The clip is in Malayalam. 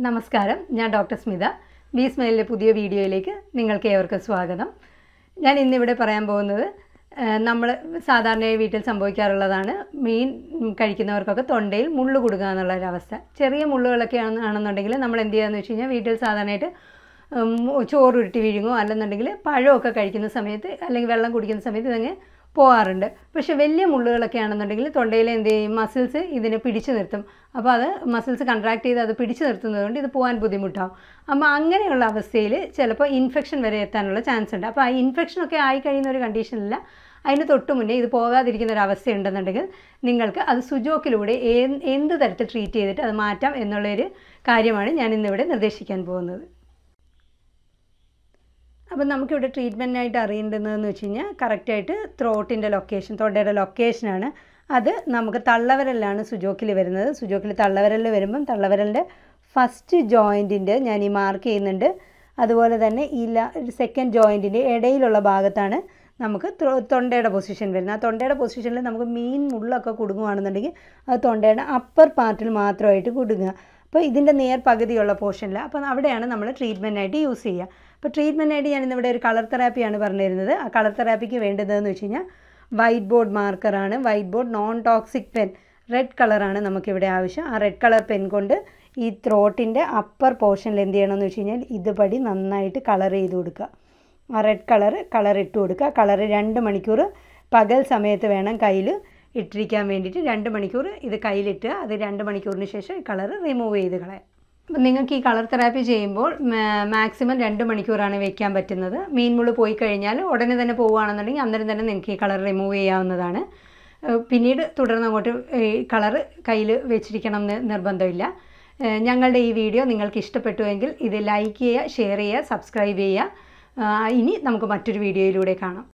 നമസ്കാരം ഞാൻ ഡോക്ടർ സ്മിത ബി സ്മൈലിലെ പുതിയ വീഡിയോയിലേക്ക് നിങ്ങൾക്ക് ഏവർക്കും സ്വാഗതം ഞാൻ ഇന്നിവിടെ പറയാൻ പോകുന്നത് നമ്മൾ സാധാരണയായി വീട്ടിൽ സംഭവിക്കാറുള്ളതാണ് മീൻ കഴിക്കുന്നവർക്കൊക്കെ തൊണ്ടയിൽ മുള്ളു കൊടുക്കുക എന്നുള്ള ഒരവസ്ഥ ചെറിയ മുള്ളുകളൊക്കെ ആണെന്ന് ആണെന്നുണ്ടെങ്കിൽ നമ്മൾ എന്ത് ചെയ്യാന്ന് വെച്ച് കഴിഞ്ഞാൽ വീട്ടിൽ സാധാരണയായിട്ട് ഉം, ചോറ് ഉരുട്ടി വീഴുങ്ങോ അല്ലെന്നുണ്ടെങ്കിൽ പഴമൊക്കെ കഴിക്കുന്ന സമയത്ത് അല്ലെങ്കിൽ വെള്ളം കുടിക്കുന്ന സമയത്ത് ഇതങ്ങ് പോകാറുണ്ട് പക്ഷേ വലിയ മുള്ളുകളൊക്കെ ആണെന്നുണ്ടെങ്കിൽ തൊണ്ടയിൽ എന്ത് ചെയ്യും മസിൽസ് ഇതിനെ പിടിച്ചു നിർത്തും അപ്പോൾ അത് മസിൽസ് കൺട്രാക്ട് ചെയ്ത് അത് പിടിച്ചു നിർത്തുന്നത് കൊണ്ട് ഇത് പോകാൻ ബുദ്ധിമുട്ടാവും അപ്പോൾ അങ്ങനെയുള്ള അവസ്ഥയിൽ ചിലപ്പോൾ ഇൻഫെക്ഷൻ വരെ എത്താനുള്ള ചാൻസ് ഉണ്ട് അപ്പോൾ ആ ഇൻഫെക്ഷനൊക്കെ ആയി കഴിയുന്ന ഒരു കണ്ടീഷനില്ല അതിന് തൊട്ട് മുന്നേ ഇത് പോകാതിരിക്കുന്ന ഒരു അവസ്ഥ ഉണ്ടെന്നുണ്ടെങ്കിൽ നിങ്ങൾക്ക് അത് സുജോക്കിലൂടെ ഏ- എന്ത് തരത്തിൽ ട്രീറ്റ് ചെയ്തിട്ട് അത് മാറ്റാം എന്നുള്ളൊരു കാര്യമാണ് ഞാൻ ഇന്നിവിടെ നിർദ്ദേശിക്കാൻ പോകുന്നത് അപ്പം നമുക്കിവിടെ ട്രീറ്റ്മെൻറ്റായിട്ട് അറിയേണ്ടതെന്ന് വെച്ച് കഴിഞ്ഞാൽ കറക്റ്റായിട്ട് ത്രോട്ടിൻ്റെ ലൊക്കേഷൻ തൊണ്ടയുടെ ലൊക്കേഷനാണ് അത് നമുക്ക് തള്ളവിരലിലാണ് സുജോക്കിൽ വരുന്നത് സുജോക്കിൽ തള്ളവിരലിൽ വരുമ്പം തള്ളവിരലിൻ്റെ ഫസ്റ്റ് ജോയിൻറ്റിൻ്റെ ഞാൻ ഈ മാർക്ക് ചെയ്യുന്നുണ്ട് അതുപോലെ തന്നെ ഈ സെക്കൻഡ് ജോയിൻറ്റിൻ്റെ ഇടയിലുള്ള ഭാഗത്താണ് നമുക്ക് ത്രോ- തൊണ്ടയുടെ പൊസിഷൻ വരുന്നത് ആ തൊണ്ടയുടെ പൊസിഷനിൽ നമുക്ക് മീൻ മുള്ളൊക്കെ കുടുങ്ങുകയാണെന്നുണ്ടെങ്കിൽ അത് തൊണ്ടയുടെ അപ്പർ പാർട്ടിൽ മാത്രമായിട്ട് കുടുങ്ങുക അപ്പോൾ ഇതിൻ്റെ നേർ പകുതിയുള്ള പോർഷനിൽ അപ്പോൾ അവിടെയാണ് നമ്മൾ ട്രീറ്റ്മെൻറ്റായിട്ട് യൂസ് ചെയ്യുക അപ്പോൾ ട്രീറ്റ്മെൻറ്റായിട്ട് ഞാൻ ഇന്നിവിടെ ഒരു കളർ തെറാപ്പിയാണ് പറഞ്ഞു തരുന്നത് ആ കളർ തെറാപ്പിക്ക് വേണ്ടതെന്ന് വെച്ച് കഴിഞ്ഞാൽ വൈറ്റ് ബോർഡ് മാർക്കറാണ് white board non toxic pen red കളറാണ് നമുക്കിവിടെ ആവശ്യം ആ റെഡ് കളർ പെൻ കൊണ്ട് ഈ ത്രോട്ടിൻ്റെ അപ്പർ പോർഷനിൽ എന്ത് ചെയ്യണമെന്ന് വെച്ച് കഴിഞ്ഞാൽ ഇതുപടി നന്നായിട്ട് കളർ ചെയ്ത് കൊടുക്കുക ആ റെഡ് കളർ കളർ ഇട്ട് കൊടുക്കുക കളർ രണ്ട് മണിക്കൂർ പകൽ സമയത്ത് വേണം കയ്യിൽ ഇട്ടിരിക്കാൻ വേണ്ടിയിട്ട് രണ്ട് മണിക്കൂർ ഇത് കയ്യിലിട്ട് അത് രണ്ട് മണിക്കൂറിന് ശേഷം കളർ റിമൂവ് ചെയ്ത് കളയാം അപ്പം നിങ്ങൾക്ക് ഈ കളർ തെറാപ്പി ചെയ്യുമ്പോൾ മാക്സിമം രണ്ട് മണിക്കൂറാണ് വെക്കാൻ പറ്റുന്നത് മീൻമുള്ള് പോയി കഴിഞ്ഞാൽ ഉടനെ തന്നെ പോവുകയാണെന്നുണ്ടെങ്കിൽ അന്നേരം തന്നെ നിങ്ങൾക്ക് ഈ കളർ റിമൂവ് ചെയ്യാവുന്നതാണ് ഏഹ് പിന്നീട് തുടർന്ന് അങ്ങോട്ട് ഈ കളർ കയ്യിൽ വെച്ചിരിക്കണം എന്ന് നിർബന്ധമില്ല ഏഹ് ഞങ്ങളുടെ ഈ വീഡിയോ നിങ്ങൾക്ക് ഇഷ്ടപ്പെട്ടുവെങ്കിൽ ഇത് ലൈക്ക് ചെയ്യുക ഷെയർ ചെയ്യുക സബ്സ്ക്രൈബ് ചെയ്യുക ആഹ് ഇനി നമുക്ക് മറ്റൊരു വീഡിയോയിലൂടെ കാണാം